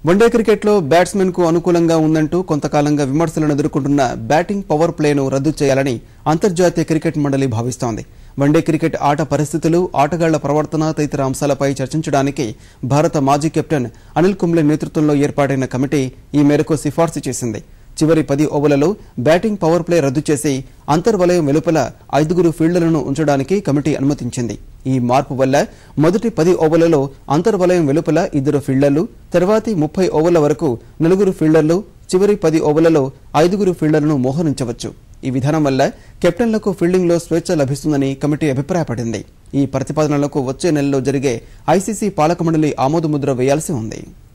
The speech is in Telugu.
వన్డే క్రికెట్లో బ్యాట్స్మెన్ కు అనుకూలంగా ఉందంటూ కొంతకాలంగా విమర్శలను ఎదుర్కొంటున్న బ్యాటింగ్ పవర్ ప్లేను రద్దు చేయాలని అంతర్జాతీయ క్రికెట్ మండలి భావిస్తోంది వన్డే క్రికెట్ ఆట పరిస్థితులు ఆటగాళ్ల ప్రవర్తన తదితర అంశాలపై చర్చించడానికి భారత మాజీ కెప్టెన్ అనిల్ కుంబ్లే నేతృత్వంలో ఏర్పాటైన కమిటీ ఈ మేరకు సిఫార్సు చేసింది చివరి పది ఓవర్లలో బ్యాటింగ్ పవర్ ప్లే రద్దు చేసి అంతర్వలయం వెలుపల ఐదుగురు ఫీల్డర్లను ఉంచడానికి కమిటీ అనుమతించింది ఈ మార్పు వల్ల మొదటి పది ఓవర్లలో అంతర్వలయం వెలుపల ఇద్దరు ఫీల్డర్లు తర్వాతి ముప్పై ఓవర్ల వరకు నలుగురు ఫీల్డర్లు చివరి పది ఓవర్లలో ఐదుగురు ఫీల్డర్లను మోహరించవచ్చు ఈ విధానం వల్ల కెప్టెన్లకు ఫీల్డింగ్లో స్వేచ్ఛ లభిస్తుందని కమిటీ అభిప్రాయపడింది ఈ ప్రతిపాదనలకు వచ్చే నెలలో జరిగే ఐసీసీ పాలక మండలి ఆమోదముద్ర వేయాల్సి ఉంది